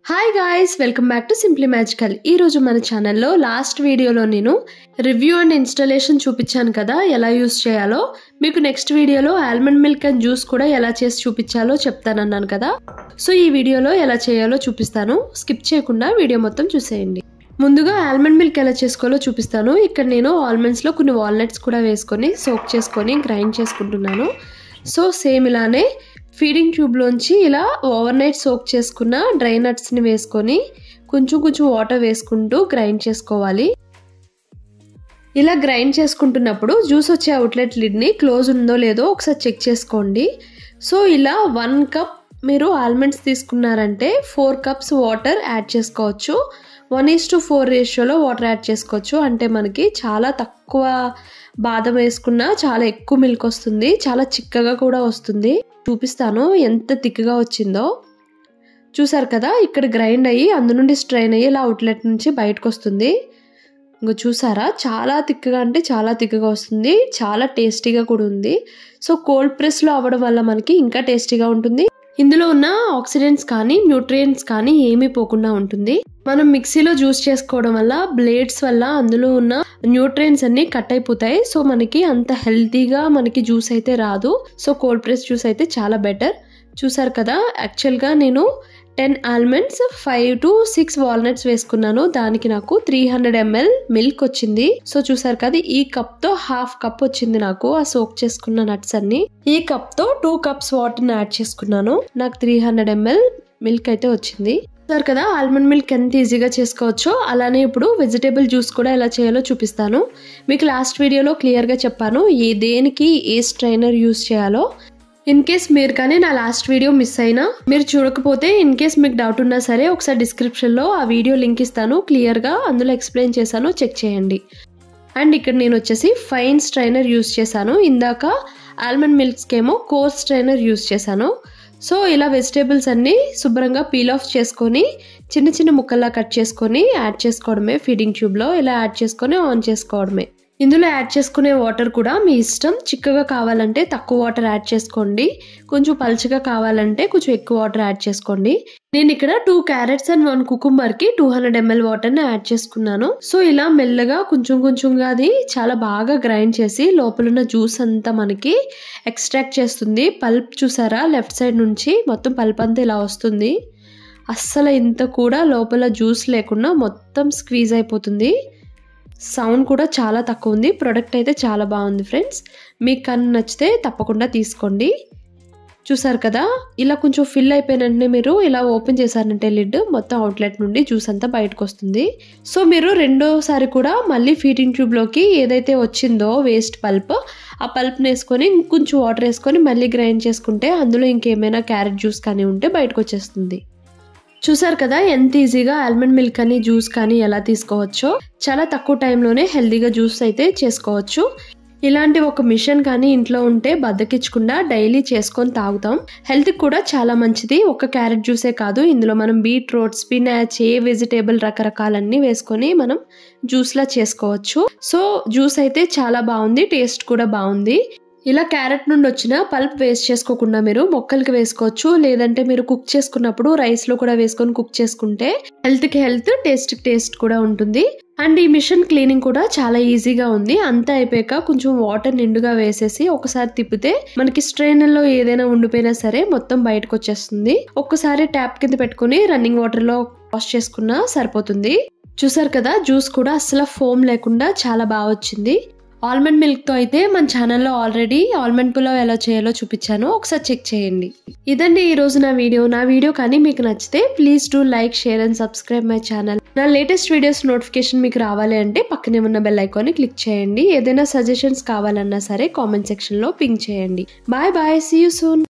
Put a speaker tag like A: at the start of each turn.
A: hi guys welcome back to simply magical ఈ రోజు మన ఛానల్లో లాస్ట్ వీడియోలో నేను రివ్యూ అండ్ ఇన్స్టాలేషన్ చూపించాను కదా ఎలా యూస్ చేయాలో మీకు నెక్స్ట్ వీడియోలో ఆల్మండ్ మిల్క్ అండ్ జ్యూస్ కూడా ఎలా చేసి చూపించాలో చెప్తానన్నాను కదా సో ఈ వీడియోలో ఎలా చేయాలో చూపిస్తాను స్కిప్ చేయకుండా వీడియో మొత్తం చూసేయండి ముందుగా ఆల్మండ్ మిల్క్ ఎలా చేసుకోవాలో చూపిస్తాను ఇక్కడ నేను ఆల్మండ్స్లో కొన్ని వాల్నట్స్ కూడా వేసుకొని సోక్ చేసుకొని గ్రైండ్ చేసుకుంటున్నాను సో సేమ్ ఇలానే ఫీడింగ్ ట్యూబ్లోంచి ఇలా ఓవర్ నైట్ సోక్ చేసుకున్న డ్రై నట్స్ని వేసుకొని కొంచెం కొంచెం వాటర్ వేసుకుంటూ గ్రైండ్ చేసుకోవాలి ఇలా గ్రైండ్ చేసుకుంటున్నప్పుడు జ్యూస్ వచ్చే అవుట్లెట్ లిడ్ని క్లోజ్ ఉందో లేదో ఒకసారి చెక్ చేసుకోండి సో ఇలా వన్ కప్ మీరు ఆల్మండ్స్ తీసుకున్నారంటే ఫోర్ కప్స్ వాటర్ యాడ్ చేసుకోవచ్చు వన్ ఈస్ టు ఫోర్ రేషియోలో వాటర్ యాడ్ చేసుకోవచ్చు అంటే మనకి చాలా తక్కువ బాదం వేసుకున్నా చాలా ఎక్కువ మిల్క్ వస్తుంది చాలా చిక్కగా కూడా వస్తుంది చూపిస్తాను ఎంత థిక్గా వచ్చిందో చూసారు కదా ఇక్కడ గ్రైండ్ అయ్యి అందు నుండి స్ట్రైన్ అయ్యి ఇలా అవుట్లెట్ నుంచి బయటకు వస్తుంది ఇంకా చూసారా చాలా తిక్కగా అంటే చాలా తిక్కగా వస్తుంది చాలా టేస్టీగా కూడా ఉంది సో కోల్డ్ ప్రెస్లో అవ్వడం వల్ల మనకి ఇంకా టేస్టీగా ఉంటుంది ఇందులో ఉన్న ఆక్సిడెంట్స్ కానీ న్యూట్రియంట్స్ కానీ ఏమీ పోకుండా ఉంటుంది మనం మిక్సీలో జ్యూస్ చేసుకోవడం వల్ల బ్లేడ్స్ వల్ల అందులో ఉన్న న్యూట్రియంట్స్ అన్ని కట్ అయిపోతాయి సో మనకి అంత హెల్తీగా మనకి జ్యూస్ అయితే రాదు సో కోల్డ్ ప్రెస్ జ్యూస్ అయితే చాలా బెటర్ చూసారు కదా యాక్చువల్గా నేను ten almonds five to six walnuts వేసుకున్నాను దానికి నాకు త్రీ హండ్రెడ్ ఎంఎల్ మిల్క్ వచ్చింది సో చూసారు కదా ఈ కప్ తో హాఫ్ కప్ వచ్చింది నాకు ఆ సోక్ చేసుకున్న నట్స్ అన్ని ఈ కప్ తో టూ కప్స్ వాటర్ యాడ్ చేసుకున్నాను నాకు త్రీ హండ్రెడ్ ఎంఎల్ మిల్క్ అయితే వచ్చింది చూసారు కదా ఆల్మండ్ మిల్క్ ఎంత ఈజీగా చేసుకోవచ్చో అలానే ఇప్పుడు వెజిటేబుల్ జ్యూస్ కూడా ఎలా చేయాలో చూపిస్తాను మీకు లాస్ట్ వీడియోలో క్లియర్గా చెప్పాను ఏ దేనికి ఏ స్ట్రైనర్ యూస్ చేయాలో ఇన్ కేస్ మీరు కానీ నా లాస్ట్ వీడియో మిస్ అయినా మీరు చూడకపోతే ఇన్ కేస్ మీకు డౌట్ ఉన్నా సరే ఒకసారి డిస్క్రిప్షన్లో ఆ వీడియో లింక్ ఇస్తాను క్లియర్గా అందులో ఎక్స్ప్లెయిన్ చేశాను చెక్ చేయండి అండ్ ఇక్కడ నేను వచ్చేసి ఫైన్ స్ట్రైనర్ యూస్ చేశాను ఇందాక ఆల్మండ్ మిల్క్స్కి ఏమో కోర్ స్ట్రైనర్ యూస్ చేశాను సో ఇలా వెజిటేబుల్స్ అన్నీ శుభ్రంగా పీల్ ఆఫ్ చేసుకొని చిన్న చిన్న ముక్కల్లా కట్ చేసుకొని యాడ్ చేసుకోవడమే ఫీడింగ్ ట్యూబ్లో ఇలా యాడ్ చేసుకొని ఆన్ చేసుకోవడమే ఇందులో యాడ్ చేసుకునే వాటర్ కూడా మీ ఇష్టం చిక్కగా కావాలంటే తక్కువ వాటర్ యాడ్ చేసుకోండి కొంచెం పలుచగా కావాలంటే కొంచెం ఎక్కువ వాటర్ యాడ్ చేసుకోండి నేను ఇక్కడ టూ క్యారెట్స్ అండ్ వన్ కుకుంబర్కి టూ హండ్రెడ్ ఎంఎల్ వాటర్ని యాడ్ చేసుకున్నాను సో ఇలా మెల్లగా కొంచెం కొంచెంగా అది చాలా బాగా గ్రైండ్ చేసి లోపల జ్యూస్ అంతా మనకి ఎక్స్ట్రాక్ట్ చేస్తుంది పల్ప్ చూసారా లెఫ్ట్ సైడ్ నుంచి మొత్తం పల్ప్ అంతా ఇలా వస్తుంది అస్సలు ఇంత కూడా లోపల జ్యూస్ లేకుండా మొత్తం స్క్వీజ్ అయిపోతుంది సౌండ్ కూడా చాలా తక్కువ ఉంది ప్రోడక్ట్ అయితే చాలా బాగుంది ఫ్రెండ్స్ మీకు కన్ను నచ్చితే తప్పకుండా తీసుకోండి చూసారు కదా ఇలా కొంచెం ఫిల్ అయిపోయినంటే మీరు ఇలా ఓపెన్ చేశారంటే లిడ్ మొత్తం అవుట్లెట్ నుండి జ్యూస్ అంతా బయటకు వస్తుంది సో మీరు రెండోసారి కూడా మళ్ళీ ఫీడింగ్ ట్యూబ్లోకి ఏదైతే వచ్చిందో వేస్ట్ పల్ప్ ఆ పల్ప్ని వేసుకొని ఇంకొంచెం వాటర్ వేసుకొని మళ్ళీ గ్రైండ్ చేసుకుంటే అందులో ఇంకేమైనా క్యారెట్ జ్యూస్ కానీ ఉంటే బయటకు వచ్చేస్తుంది చూసారు కదా ఎంత ఈజీగా ఆల్మండ్ మిల్క్ అని జ్యూస్ కానీ ఎలా తీసుకోవచ్చో చాలా తక్కువ టైంలోనే హెల్తీగా జ్యూస్ అయితే చేసుకోవచ్చు ఇలాంటి ఒక మిషన్ కానీ ఇంట్లో ఉంటే బద్దకిచ్చకుండా డైలీ చేసుకొని తాగుతాం హెల్త్కి కూడా చాలా మంచిది ఒక క్యారెట్ జ్యూసే కాదు ఇందులో మనం బీట్రూట్ స్పినాచ్ ఏ వెజిటేబుల్ రకరకాలన్నీ వేసుకొని మనం జ్యూస్లా చేసుకోవచ్చు సో జ్యూస్ అయితే చాలా బాగుంది టేస్ట్ కూడా బాగుంది ఇలా క్యారెట్ నుండి వచ్చిన పల్ప్ వేస్ట్ చేసుకోకుండా మీరు మొక్కలకి వేసుకోవచ్చు లేదంటే మీరు కుక్ చేసుకున్నప్పుడు రైస్లో కూడా వేసుకొని కుక్ చేసుకుంటే హెల్త్కి హెల్త్ టేస్ట్కి టేస్ట్ కూడా ఉంటుంది అండ్ ఈ మిషన్ క్లీనింగ్ కూడా చాలా ఈజీగా ఉంది అంతా అయిపోయాక కొంచెం వాటర్ నిండుగా వేసేసి ఒకసారి తిప్పితే మనకి స్ట్రైనర్లో ఏదైనా ఉండిపోయినా సరే మొత్తం బయటకు వచ్చేస్తుంది ఒక్కసారి ట్యాప్ కింద పెట్టుకుని రన్నింగ్ వాటర్లో వాష్ చేసుకున్నా సరిపోతుంది చూసారు కదా జ్యూస్ కూడా అసలు ఫోమ్ లేకుండా చాలా బాగా వచ్చింది ఆల్మండ్ మిల్క్తో అయితే మన ఛానల్లో ఆల్రెడీ ఆల్మండ్ పులావ్ ఎలా చేయాలో చూపించాను ఒకసారి చెక్ చేయండి ఇదండి ఈ రోజు నా వీడియో నా వీడియో కానీ మీకు నచ్చితే please do like share and subscribe my channel నా లేటెస్ట్ వీడియోస్ నోటిఫికేషన్ మీకు రావాలి అంటే పక్కనే ఉన్న బెల్ ఐకాన్ని క్లిక్ చేయండి ఏదైనా సజెషన్స్ కావాలన్నా సరే కామెంట్ సెక్షన్లో పింక్ చేయండి bye bye see you soon